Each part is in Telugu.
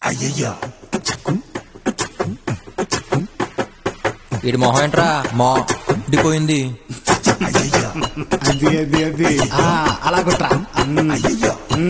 అయ్యయ్యో వీడి మొహం ఏంట్రా మా డిపోయింది అయ్యయ్యో అది అది అది ఆ, అలా కొట్రా అయ్యయ్యో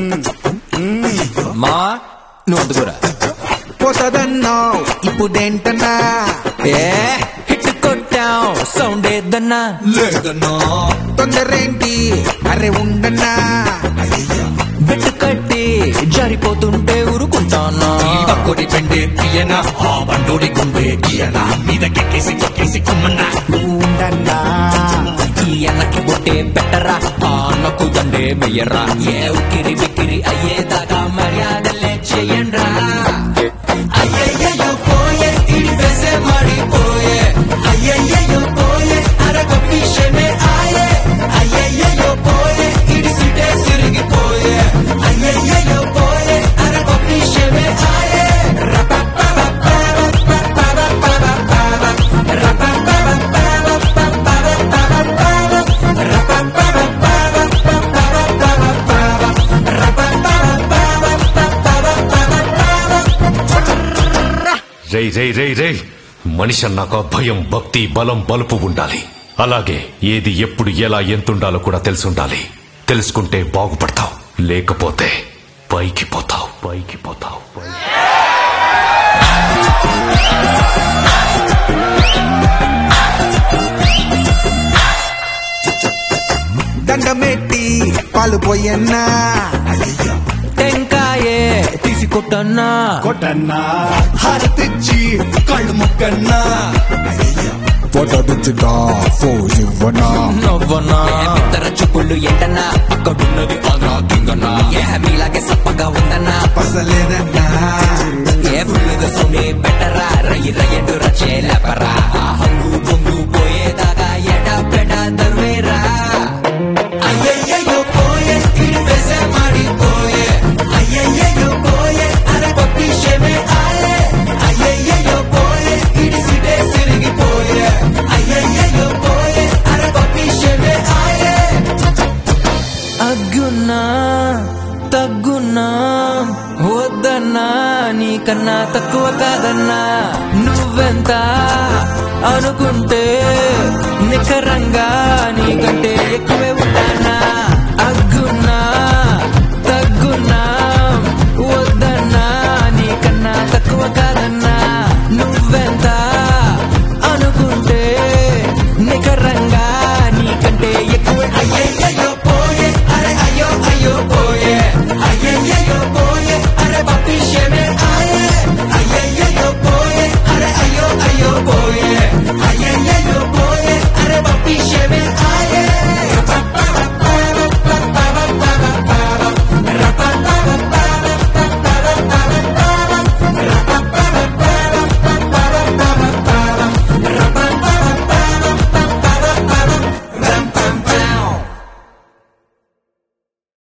మా నువ్వు అందుకురా పోతదన్నావు ఇప్పుడేంటన్నా ఏ హిట్ కొట్టాం సౌండ్ ఏదన్నా లేదన్నా తొందరేంటి అరే ఉండన్నా అయ్యయ్యో బెట్టు కట్టి జారిపోతుంటే ఊరుకుంటానా కొడి పెండే తీయనా ఆ బండోడి గుండె గీయనా మీదకెక్కేసి కొక్కేసి కుమ్మన్నా ఉండన్నా ఈ అన్నకి బొట్టే పెట్టరా ఆ అన్నకు దండే వెయ్యరా ఏ ఉక్కిరి బిక్కిరి అయ్యేదాకా మర్యాదలే చెయ్యండ్రా అయ్యయ్యో పోయే ఇడి వెసే మాడిపోయే అయ్యయ్యో పోయే అరగ పిషనే ఆయే అయ్యయ్యో పోయే ఇడి సిటే సిరిగిపోయే అయ్యయ్యో పోయే అరగ పిషనే ఆయే రేయ్ రేయ్ రేయ్ రేయ్ మనిషి అన్నాక భయం భక్తి బలం బలుపు ఉండాలి అలాగే ఏది ఎప్పుడు ఎలా ఎంతుండాలో కూడా తెలుసుండాలి తెలుసుకుంటే బాగుపడతావు లేకపోతే పైకి పోతావు పైకి పోతావు పైకి దండమెట్టి పాలు పోయన్నా అయ్యయ్యో టెంకాయే తీసి కొట్టన్నా కొట్టన్నా హారతిచ్చి కళ్ళు ముక్కన్నా అయ్యయ్యో పొదడుచుగా ఫో ఇవ్వనా నవ్వనా ఇతర చూపుళ్ళు ఎంటన్నా అక్కడున్నది ఆంధ్రా కింగన్నా ఏ మీలాగే సప్పగా ఉందన్నా పసలేదన్నా ఏ ఫుల్లుగా సోనే బెటరా రయ్యి రయ్యండు రచే లేపరా ఆ హంగు బొంగు పోయేదాకా ఎడ పెడ దర్వేరా అయ్యయ్యో పోయే ఇడి వెసే మాడిపోయే అయ్యయ్యో పోయే అరే పప్పి షెమే ఆయే అయ్యయ్యో పోయే ఇడి సిటే సిరిగిపోయే అయ్యయ్యో పోయే అరే పప్పి షెమే ఆయే అగ్గున్నా తగ్గున్నా వద్దన్నా నీకన్నా తక్కువ కాదన్నా నువ్వెంత అనుకుంటే నికరంగా నీకంటే ఎక్కువే ఉంటానా